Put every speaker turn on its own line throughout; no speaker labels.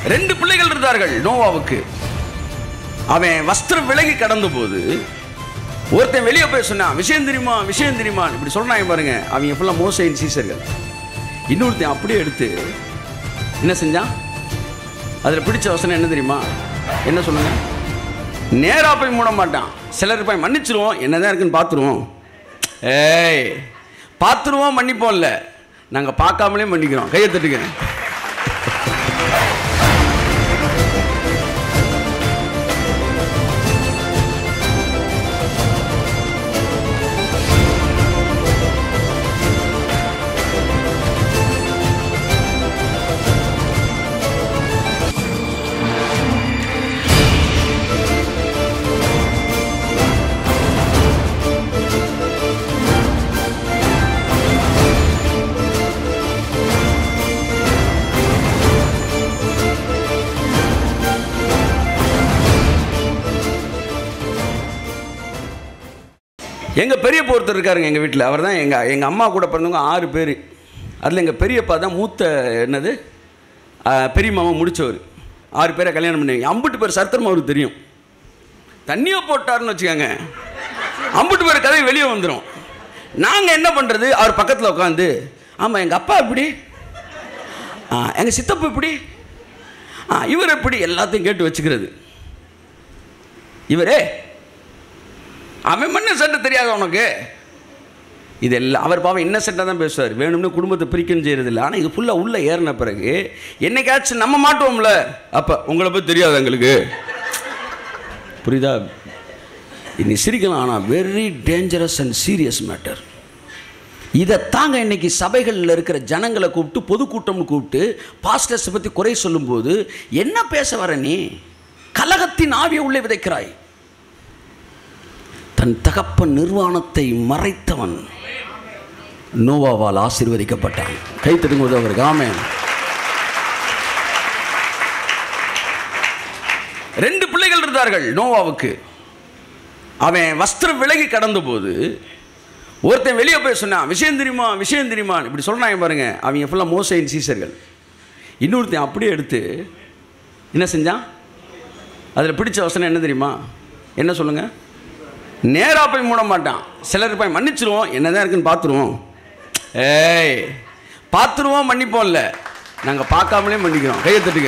ரெண்டு பிள்ளைகள் இருந்தார்கள் நோவாவுக்கு அவன் வஸ்திரம் விலகி கடந்த போது ஒருத்தன் வெளியே போய் சொன்னான் விஷயம் தெரியுமா விஷயம் தெரியுமா இப்படி சொல்றாங்க பாருங்க அவங்க ஃபுல்லாக மோசையின் சீசர்கள் இன்னொருத்தன் அப்படியே எடுத்து என்ன செஞ்சான் அதில் பிடிச்ச வசனம் என்ன தெரியுமா என்ன சொல்லுங்க நேரா போய் மூட மாட்டான் சிலர் போய் மன்னிச்சிருவோம் என்னதான் இருக்குன்னு பார்த்துருவோம் ஏய் பார்த்துருவோம் மன்னிப்போம் இல்லை நாங்கள் பார்க்காமலே மன்னிக்கிறோம் கையை தட்டுங்க எங்கள் பெரியப்பா ஒருத்தர் இருக்காருங்க எங்கள் வீட்டில் அவர் தான் எங்கள் எங்கள் அம்மா கூட பிறந்தவங்க ஆறு பேர் அதில் எங்கள் பெரியப்பா தான் மூத்த என்னது ஆஹ், பெரிய மாமா முடித்தவர் ஆறு பேரை கல்யாணம் பண்ணி அம்புட்டு பேர் சரித்திரம் அவருக்கு தெரியும் தண்ணியை போட்டாருன்னு வச்சுக்கோங்க அம்புட்டு பேர் கதை வெளியே வந்துடும் நாங்கள் என்ன பண்ணுறது அவர் பக்கத்தில் உட்காந்து ஆமாம் எங்கள் அப்பா இப்படி ஆ எங்கள் சித்தப்பா இப்படி ஆ இவர் எப்படி எல்லாத்தையும் கேட்டு வச்சுக்கிறது இவரே அவன் மண்ண சட்டை தெரியாது உனக்கு இதெல்லாம் அவர் பாவம் இன்னசென்ட்டாக தான் பேசுவார் வேணும்னு குடும்பத்தை பிரிக்கணும் செய்யறது இல்லை ஆனால் இது ஃபுல்லாக உள்ளே ஏறின பிறகு என்னைக்காச்சும் நம்ம மாட்டுவோம்ல அப்போ உங்களை பற்றி தெரியாது எங்களுக்கு புரியுதா நீ சிரிக்கலாம் ஆனால் very dangerous and serious matter இதை தாங்க இன்னைக்கு சபைகளில் இருக்கிற ஜனங்களை கூப்பிட்டு பொதுக்கூட்டம்னு கூப்பிட்டு பாஸ்டர்ஸை பற்றி குறை சொல்லும்போது என்ன பேச வர நீ கலகத்தின் ஆவியை உள்ளே விதைக்கிறாய் தன் தகப்பன் நிர்வாணத்தை மறைத்தவன் நோவாவால் ஆசீர்வதிக்கப்பட்டான் கை தட்டும்போது அவருக்கு ஆமென் ரெண்டு பிள்ளைகள் இருந்தார்கள் நோவாவுக்கு அவன் வஸ்திரம் விலகி கடந்த போது ஒருத்தன் வெளியே போய் சொன்னான் விஷயம் தெரியுமா விஷயம் தெரியுமா இப்படி சொல்றாங்க பாருங்க அவங்க ஃபுல்லாக மோசையின் சீசர்கள் இன்னொருத்தன் அப்படியே எடுத்து என்ன செஞ்சான் அதில் பிடிச்ச வசனம் என்ன தெரியுமா என்ன சொல்லுங்க நேராக போய் மூட மாட்டான் சிலர் போய் மன்னிச்சிருவோம் என்னதான் இருக்குன்னு பார்த்துருவோம் ஏய் பார்த்துருவோம் மன்னிப்போம் இல்லை நாங்கள் பார்க்காமலே மன்னிக்கிறோம் கையை தட்டுங்க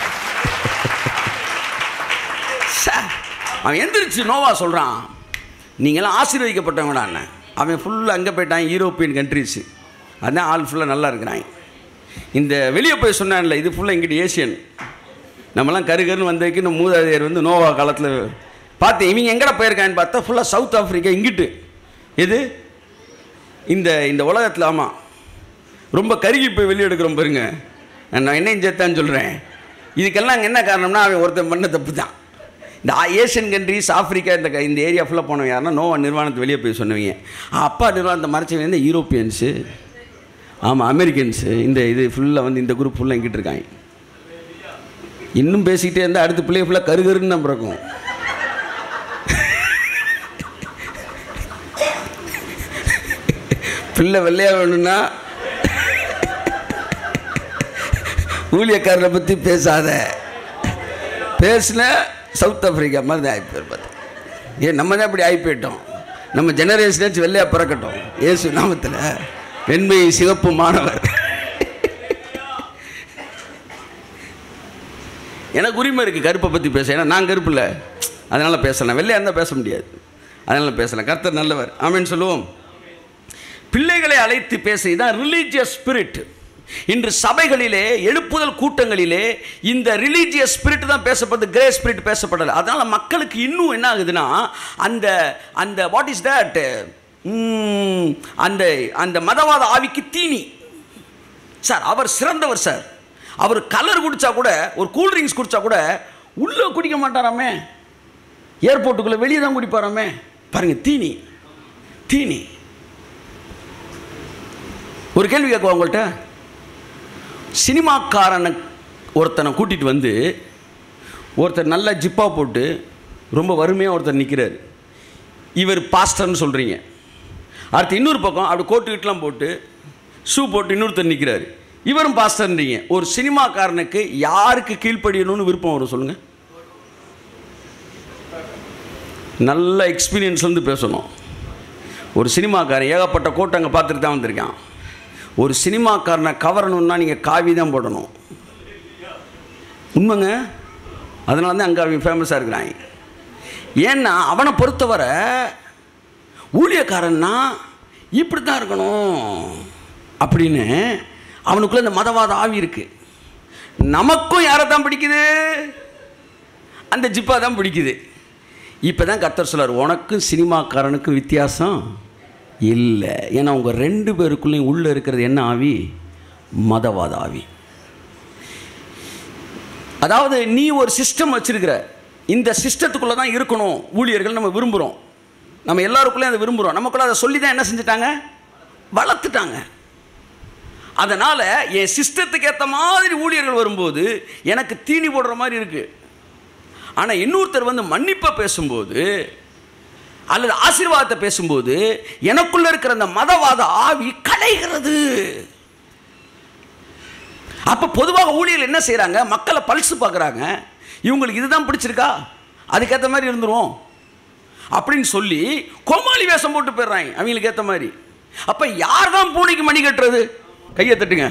சே, அவன் எந்திரிச்சு நோவா சொல்கிறான் நீங்களாம் ஆசீர்வதிக்கப்பட்டவங்கடா அண்ணன் அவன் ஃபுல்லாக அங்கே போயிட்டான் யூரோப்பியன் கண்ட்ரிஸு அதான் ஆள் ஃபுல்லாக நல்லா இருக்கிறான் இந்த வெளியே போய் சொன்னான்ல இது ஃபுல்லாக இங்கிட்டு ஏசியன் நம்மலாம் கரு கருன்னு வந்ததுக்கு இந்த மூதாதையர் வந்து நோவா காலத்தில் பார்த்து இவங்க எங்கடா போயிருக்கான்னு பார்த்தா ஃபுல்லாக சவுத் ஆஃப்ரிக்கா இங்கிட்டு எது இந்த இந்த உலகத்தில் ஆமாம் ரொம்ப கருகி போய் வெளியே எடுக்கிறோம் பாருங்க நான் என்னையும் சேர்த்தான்னு சொல்கிறேன் இதுக்கெல்லாம் அங்கே என்ன காரணம்னா அவன் ஒருத்தன் பண்ண தப்பு தான் இந்த ஆ- ஏசியன் கண்ட்ரிஸ் ஆப்பிரிக்கா இந்த க- இந்த ஏரியா ஃபுல்லாக போனவங்க யாருன்னா நோவா நிர்வாணத்தை வெளியே போய் சொன்னவங்க அப்பா நிர்வாணத்தை மறைச்சவங்க இந்த யூரோப்பியன்ஸு ஆமாம் அமெரிக்கன்ஸு இந்த இது ஃபுல்லாக வந்து இந்த குரூப் ஃபுல்லாக இங்கிட்டு இருக்காங்க இன்னும் பேசிக்கிட்டே இருந்தால் அடுத்த பிள்ளைய ஃபுல்லாக கருகருன்னு தான் பிறக்கும் பிள்ளை வெள்ளையா வேணும்னா ஊழியக்காரரை பற்றி பேசாத பேசின சவுத் ஆப்பிரிக்கா மாதிரி தான் ஆகிப்போய் பார்த்து ஏன் நம்ம தான் இப்படி ஆகி போயிட்டோம் நம்ம ஜெனரேஷனாச்சும் வெள்ளையா பிறக்கட்டும் இயேசு நாமத்தில் வெண்மை சிவப்பு மாணவர் எனக்கு உரிமை இருக்குது கருப்பை பற்றி பேச ஏன்னா நான் கருப்பு இல்லை அதனால் பேசலாம் வெள்ளையா இருந்தால் பேச முடியாது அதனால் பேசலாம் கர்த்தர் நல்லவர் ஆமென்னு சொல்லுவோம் பிள்ளைகளை அழைத்து பேச இதான் ரிலீஜியஸ் ஸ்பிரிட் இன்று சபைகளிலே எழுப்புதல் கூட்டங்களிலே இந்த ரிலீஜியஸ் ஸ்பிரிட் தான் பேசப்படுது கிரே ஸ்பிரிட் பேசப்படலை அதனால மக்களுக்கு இன்னும் என்ன ஆகுதுன்னா அந்த அந்த வாட் இஸ் தட் அந்த அந்த மதவாத ஆவிக்கு தீனி சார் அவர் சிறந்தவர் சார் அவர் கலர் குடிச்சா கூட ஒரு கூல் ட்ரிங்க்ஸ் குடிச்சா கூட உள்ளே குடிக்க மாட்டாராமே ஏர்போர்ட்டுக்குள்ளே வெளியே தான் குடிப்பாராமே பாருங்க தீனி தீனி ஒரு கேள்வி கேட்குவா உங்கள்கிட்ட சினிமாக்காரனை ஒருத்தனை கூட்டிகிட்டு வந்து ஒருத்தர் நல்ல ஜிப்பா போட்டு ரொம்ப வறுமையாக ஒருத்தர் நிற்கிறார் இவர் பாஸ்டர்னு சொல்கிறீங்க அடுத்து இன்னொரு பக்கம் அப்படி கோட்டு கிட்டலாம் போட்டு ஷூ போட்டு இன்னொருத்தர் நிற்கிறாரு இவரும் பாஸ்டர்ன்றீங்க ஒரு சினிமாக்காரனுக்கு யாருக்கு கீழ்ப்படியணும்னு விருப்பம் வரும் சொல்லுங்க நல்ல எக்ஸ்பீரியன்ஸ் வந்து பேசணும் ஒரு சினிமாக்காரன் ஏகப்பட்ட கோட்டை அங்கே பார்த்துட்டு தான் வந்திருக்கான் ஒரு சினிமாக்காரனை கவரணும்னா நீங்கள் காவி தான் போடணும் உண்மைங்க அதனால தான் அங்கே அவங்க ஃபேமஸாக இருக்கிறாங்க ஏன்னா அவனை பொறுத்தவரை ஊழியக்காரன்னா இப்படி தான் இருக்கணும் அப்படின்னு அவனுக்குள்ள இந்த மதவாத ஆவி இருக்கு நமக்கும் யாரை தான் பிடிக்குது அந்த ஜிப்பா தான் பிடிக்குது இப்போ தான் கத்தர் சொல்லார் உனக்கும் சினிமாக்காரனுக்கும் வித்தியாசம் இல்லை ஏன்னா உங்கள் ரெண்டு பேருக்குள்ளேயும் உள்ளே இருக்கிறது என்ன ஆவி மதவாத ஆவி அதாவது நீ ஒரு சிஸ்டம் வச்சிருக்கிற இந்த சிஸ்டத்துக்குள்ளே தான் இருக்கணும் ஊழியர்கள் நம்ம விரும்புகிறோம் நம்ம எல்லாருக்குள்ளேயும் அதை விரும்புகிறோம் நமக்குள்ள அதை சொல்லி தான் என்ன செஞ்சுட்டாங்க வளர்த்துட்டாங்க அதனால் என் சிஸ்டத்துக்கு ஏற்ற மாதிரி ஊழியர்கள் வரும்போது எனக்கு தீனி போடுற மாதிரி இருக்குது ஆனால் இன்னொருத்தர் வந்து மன்னிப்பை பேசும்போது அல்லது ஆசீர்வாதத்தை பேசும்போது எனக்குள்ள இருக்கிற அந்த மதவாத ஆவி கலைகிறது அப்போ பொதுவாக ஊழியர்கள் என்ன செய்கிறாங்க மக்களை பல்ஸ் பார்க்குறாங்க இவங்களுக்கு இதுதான் பிடிச்சிருக்கா அதுக்கேற்ற மாதிரி இருந்துரும் அப்படின்னு சொல்லி கோமாளி வேஷம் போட்டு போயிடுறாங்க அவங்களுக்கு ஏற்ற மாதிரி அப்போ யார் தான் பூனைக்கு மணி கட்டுறது கையை தட்டுங்க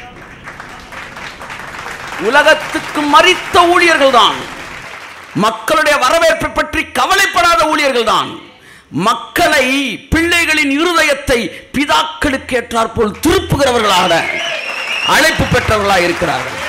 உலகத்துக்கு மறித்த ஊழியர்கள் தான் மக்களுடைய வரவேற்பை பற்றி கவலைப்படாத ஊழியர்கள் தான் மக்களை பிள்ளைகளின் இருதயத்தை பிதாக்களுக்கு ஏற்றாற்போல் திருப்புகிறவர்களாக அழைப்பு பெற்றவர்களாக இருக்கிறார்கள்